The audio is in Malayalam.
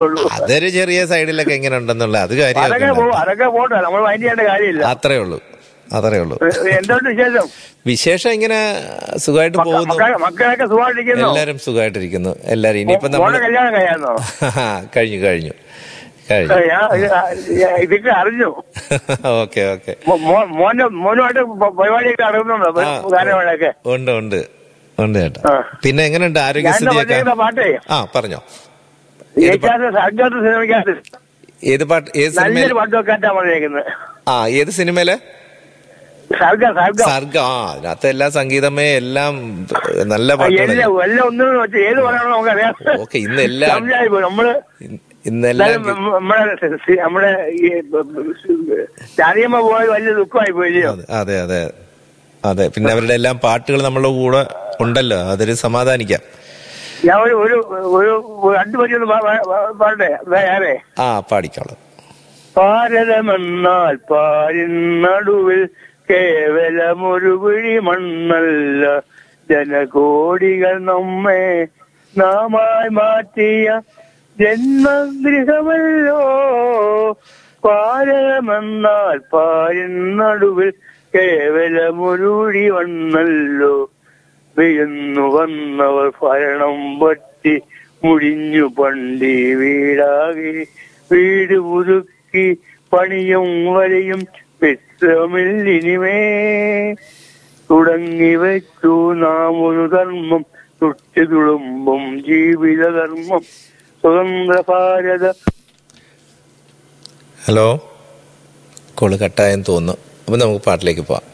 ഉള്ളൂ അതൊരു ചെറിയ സൈഡിലൊക്കെ എങ്ങനെ ഉണ്ടെന്നുള്ള അത് അതൊക്കെ കാര്യം പോ അതൊക്കെ പോട്ടെ നമ്മൾ മൈൻഡ് ചെയ്യേണ്ട കാര്യമില്ല അത്രേ ഉള്ളൂ അത്രേ ഉള്ളൂ എന്തുകൊണ്ട് വിശേഷം വിശേഷം ഇങ്ങനെ സുഖമായിട്ട് മക്ക- പോകുന്നു മക്ക- മക്കളൊക്കെ സുഖമായിട്ടിരിക്കുന്നു എല്ലാരും സുഖമായിട്ടിരിക്കുന്നു എല്ലാരും ഇനിയിപ്പോ മോനെ നമ്മള് കല്യാണം കഴിയാന്നോ കഴിഞ്ഞു കഴിഞ്ഞു കഴിഞ്ഞു ഞാൻ ഇതൊക്കെ അറിഞ്ഞു ഓക്കെ ഓക്കെ മോ- മോ- മോന്റെ മോനുമായിട്ട് പ- പരിപാടിയൊക്കെ നടക്കുന്നുണ്ടോ ആ, ഗാനമേളയൊക്കെ ഉണ്ട് ഉണ്ട് ഉണ്ട് ചേട്ടാ ആ. പിന്നെ എങ്ങനെയുണ്ട് ഞാൻ ആരോഗ്യസ്ഥിതിയൊക്കെ പറഞ്ഞ പാട്ടേ ആ പറഞ്ഞോ ഏത് പാ- ഏക്കാത്ത സർഗാത്ത സിനിമയ്ക്കകത്ത് ഏത് പാട്ട് ഏത് നല്ലൊരു സിനിമയിൽ പാട്ട് വെക്കാറ്റാ പറഞ്ഞേക്കുന്നത് ആ ഏത് സിനിമയില് സർഗ സർഗ സർഗ ആ അതിനകത്ത് എല്ലാ സംഗീതമേ എല്ലാം നല്ല പാട്ടുകൾ എല്ലാം എല്ലാം ഒന്നും വെച്ച് ഏത് പറയണോ നമുക്കറിയാം ഓക്കെ ഇന്ന് എല്ലാ സംശയമായി പോയി നമ്മള് ഇന്നെല്ലാം എന്തായാലും നമ്മ- നമ്മുടെ സി- നമ്മുടെ ഈ ചാരിയമ്മ പോയത് വലിയ ദുഃഖമായി പോയില്ലയോ അതെ, അതെ അതെ അതെ പിന്നെ അവരുടെ എല്ലാം പാട്ടുകൾ നമ്മളുടെ കൂടെ ഉണ്ടല്ലോ അതൊരു സമാധാനിക്കാം ഞാൻ ഒരു ഒരു ഒരു രണ്ടു പറ്റി ഒന്ന് പാ- പാ- പാടട്ടെ വേറെ ആ പാടിക്കോളാം ഭാരതമെന്നാൽ പാരിൻ നടുവിൽ കേവലമൊരു പിഴി മണ്ണല്ല ജനകോടികൾ നമ്മെ നാമായി മാറ്റിയ ജന്മഗൃഹമല്ലോ ഭാരതമെന്നാൽ പാരിൻ നടുവിൽ കേവലമൊരു പിഴി മണ്ണല്ലോ വിയന്നു വന്നവർ ഭരണം പറ്റി മുടിഞ്ഞു പണ്ടി വീടാകെ വീട് പുതുക്കി പണിയും വരെയും വിശ്രമില്ലിനിമേ തുടങ്ങി വെച്ചു നാം ഒരു ധർമ്മം തുട്ടി തുളുമ്പും ജീവിത ധർമ്മം സ്വതന്ത്ര ഭാരത ഹലോ കോള് കട്ടായെന്ന് തോന്നുന്നു അപ്പൊ നമുക്ക് പാട്ടിലേക്ക് പോവാം